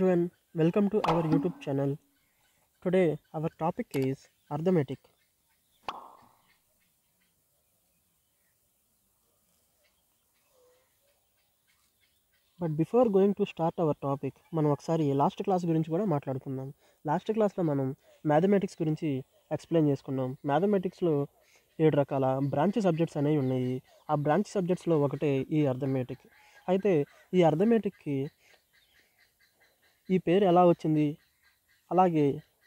everyone, welcome to our YouTube channel. Today our topic is arithmetic. But before going to start our topic మనం ఒకసారి last class గురించి కూడా మాట్లాడుకుందాం last క్లాస్లో మనం మ్యాథమెటిక్స్ గురించి ఎక్స్ప్లెయిన్ చేసుకున్నాం మ్యాథమెటిక్స్లో ఏడు రకాల బ్రాంచ్ సబ్జెక్ట్స్ అనేవి ఉన్నాయి ఆ బ్రాంచ్ సబ్జెక్ట్స్లో ఒకటే ఈ అర్థమెటిక్ అయితే ఈ అర్థమెటిక్కి ఈ పేరు ఎలా వచ్చింది అలాగే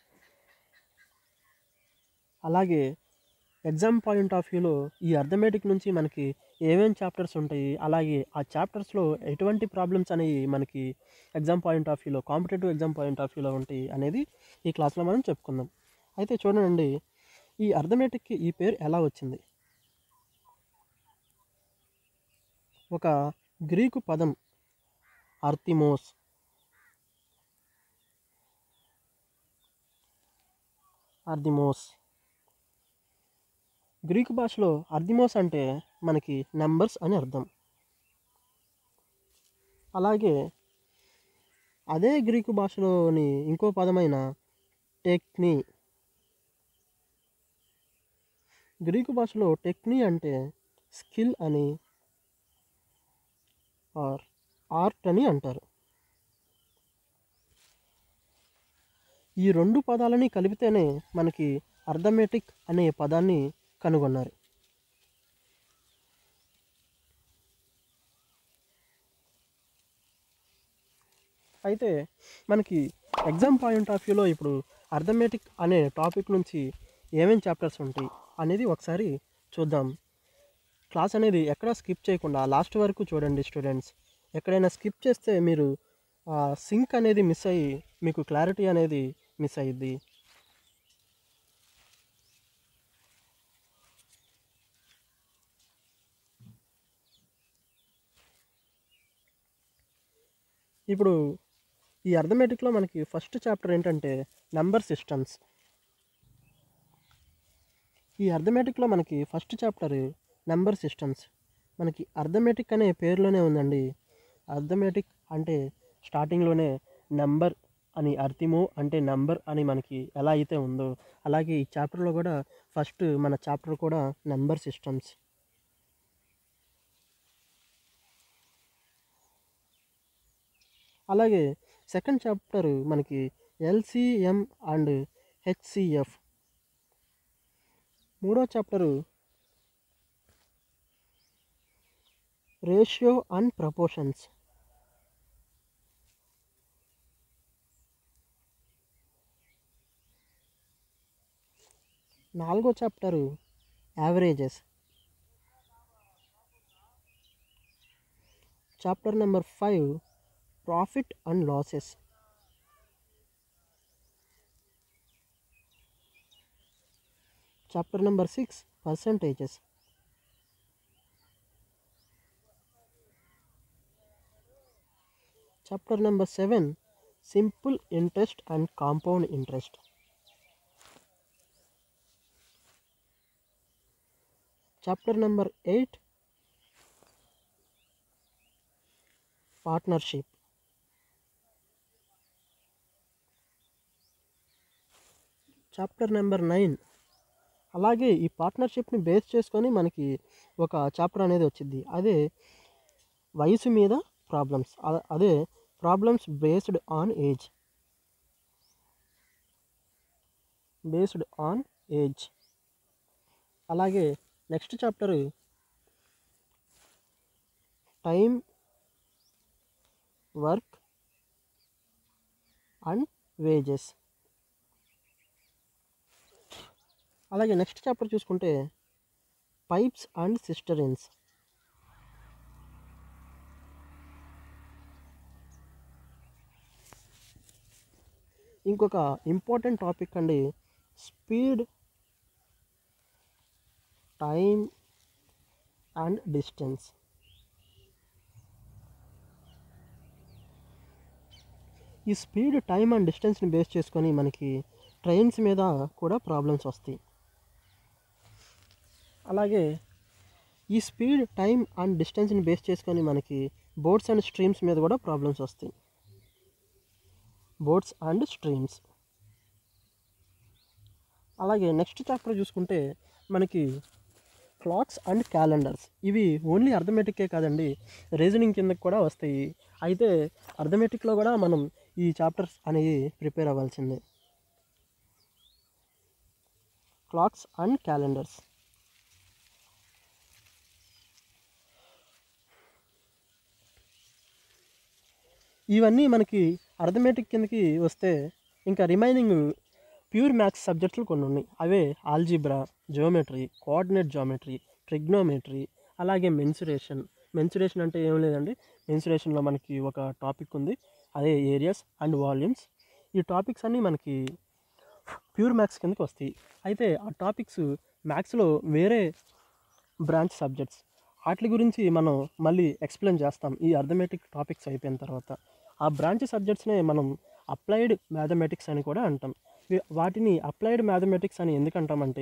అలాగే ఎగ్జామ్ పాయింట్ ఆఫ్ వ్యూలో ఈ అర్థమెటిక్ నుంచి మనకి ఏమేం చాప్టర్స్ ఉంటాయి అలాగే ఆ చాప్టర్స్లో ఎటువంటి ప్రాబ్లమ్స్ అనేవి మనకి ఎగ్జామ్ పాయింట్ ఆఫ్ వ్యూలో కాంపిటేటివ్ ఎగ్జామ్ పాయింట్ ఆఫ్ వ్యూలో ఉంటాయి అనేది ఈ క్లాస్లో మనం చెప్పుకుందాం అయితే చూడండి ఈ అర్థమెటిక్కి ఈ పేరు ఎలా వచ్చింది ఒక గ్రీకు పదం అర్థిమోస్ అర్థిమోస్ గ్రీకు భాషలో అర్థిమోస్ అంటే మనకి నెంబర్స్ అని అర్థం అలాగే అదే గ్రీకు భాషలోని ఇంకో పదమైన టెక్నీ గ్రీకు భాషలో టెక్నీ అంటే స్కిల్ అని ఆర్ ఆర్ట్ అని అంటారు ఈ రెండు పదాలని కలిపితేనే మనకి అర్థమెటిక్ అనే పదాన్ని కనుగొన్నారు అయితే మనకి ఎగ్జామ్ పాయింట్ ఆఫ్ వ్యూలో ఇప్పుడు అర్థమెటిక్ అనే టాపిక్ నుంచి ఏమేం చాప్టర్స్ ఉంటాయి అనేది ఒకసారి చూద్దాం క్లాస్ అనేది ఎక్కడ స్కిప్ చేయకుండా లాస్ట్ వరకు చూడండి స్టూడెంట్స్ ఎక్కడైనా స్కిప్ చేస్తే మీరు సింక్ అనేది మిస్ అయ్యి మీకు క్లారిటీ అనేది మిస్ అయ్యిద్ది ఇప్పుడు ఈ అర్థమెటిక్లో మనకి ఫస్ట్ చాప్టర్ ఏంటంటే నెంబర్ సిస్టమ్స్ ఈ అర్థమెటిక్లో మనకి ఫస్ట్ చాప్టర్ నెంబర్ సిస్టమ్స్ మనకి అర్థమెటిక్ అనే పేరులోనే ఉందండి అర్థమెటిక్ అంటే స్టార్టింగ్లోనే నెంబర్ అని అర్థమో అంటే నెంబర్ అని మనకి ఎలా అయితే ఉందో అలాగే ఈ చాప్టర్లో కూడా ఫస్ట్ మన చాప్టర్ కూడా నెంబర్ సిస్టమ్స్ అలాగే సెకండ్ చాప్టర్ మనకి ఎల్సిఎం అండ్ హెచ్సిఎఫ్ మూడో చాప్టరు రేషియో అండ్ ప్రపోర్షన్స్ నాలుగో chapter averages chapter number five profit and losses chapter number six percentages chapter number seven simple interest and compound interest chapter number eight partnership chapter number nine అలాగే ఈ పార్ట్నర్షిప్ని base చేసుకొని మనకి ఒక chapter అనేది వచ్చింది అదే వయసు మీద ప్రాబ్లమ్స్ అదే problems based on age based on age అలాగే next chapter time work and wages అలాగే నెక్స్ట్ చాప్టర్ చూసుకుంటే పైప్స్ అండ్ సిస్టరిన్స్ ఇంకొక ఇంపార్టెంట్ టాపిక్ అండి స్పీడ్ టైం అండ్ డిస్టెన్స్ ఈ స్పీడ్ టైం అండ్ డిస్టెన్స్ని బేస్ చేసుకొని మనకి ట్రైన్స్ మీద కూడా ప్రాబ్లమ్స్ వస్తాయి అలాగే ఈ స్పీడ్ టైం అండ్ డిస్టెన్స్ని బేస్ చేసుకొని మనకి బోట్స్ అండ్ స్ట్రీమ్స్ మీద కూడా ప్రాబ్లమ్స్ వస్తాయి బోట్స్ అండ్ స్ట్రీమ్స్ అలాగే నెక్స్ట్ చాప్టర్ చూసుకుంటే మనకి క్లాక్స్ అండ్ క్యాలెండర్స్ ఇవి ఓన్లీ అర్థమెటిక్కే కాదండి రీజనింగ్ కిందకి కూడా వస్తాయి అయితే అర్థమెటిక్లో కూడా మనం ఈ చాప్టర్స్ అనేవి ప్రిపేర్ అవ్వాల్సిందే క్లాక్స్ అండ్ క్యాలెండర్స్ ఇవన్నీ మనకి అర్థమెటిక్ కిందకి వస్తే ఇంకా రిమైనింగ్ ప్యూర్ మ్యాథ్స్ సబ్జెక్టులు కొన్ని ఉన్నాయి అవే algebra geometry coordinate geometry trigonometry అలాగే మెన్సురేషన్ మెన్సురేషన్ అంటే ఏం లేదండి మెన్సురేషన్లో మనకి ఒక టాపిక్ ఉంది అదే ఏరియాస్ అండ్ వాల్యూమ్స్ ఈ టాపిక్స్ అన్నీ మనకి ప్యూర్ మ్యాథ్స్ కిందకి వస్తాయి అయితే ఆ టాపిక్స్ మ్యాథ్స్లో వేరే బ్రాంచ్ సబ్జెక్ట్స్ వాటి గురించి మనం మళ్ళీ ఎక్స్ప్లెయిన్ చేస్తాం ఈ అర్థమెటిక్ టాపిక్స్ అయిపోయిన తర్వాత ఆ బ్రాంచ్ సబ్జెక్ట్స్నే మనం అప్లైడ్ మ్యాథమెటిక్స్ అని కూడా అంటాం వీ- వాటిని అప్లైడ్ మ్యాథమెటిక్స్ అని ఎందుకు అంటామంటే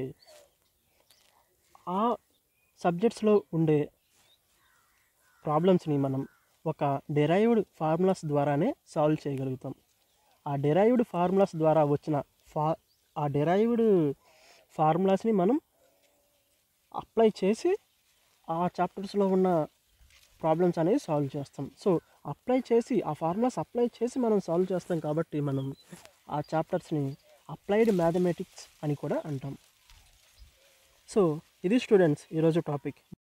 ఆ సబ్జెక్ట్స్లో ఉండే ప్రాబ్లమ్స్ని మనం ఒక డెరైవ్డ్ ఫార్ములాస్ ద్వారానే సాల్వ్ చేయగలుగుతాం ఆ డెరైవ్డ్ ఫార్ములాస్ ద్వారా వచ్చిన ఫా ఆ డెరైవ్డ్ ఫార్ములాస్ని మనం అప్లై చేసి ఆ చాప్టర్స్లో ఉన్న ప్రాబ్లమ్స్ అనేవి సాల్వ్ చేస్తాం సో అప్లై చేసి ఆ ఫార్ములాస్ అప్లై చేసి మనం సాల్వ్ చేస్తాం కాబట్టి మనం ఆ చాప్టర్స్ని అప్లైడ్ మ్యాథమెటిక్స్ అని కూడా అంటాం సో ఇది స్టూడెంట్స్ ఈరోజు టాపిక్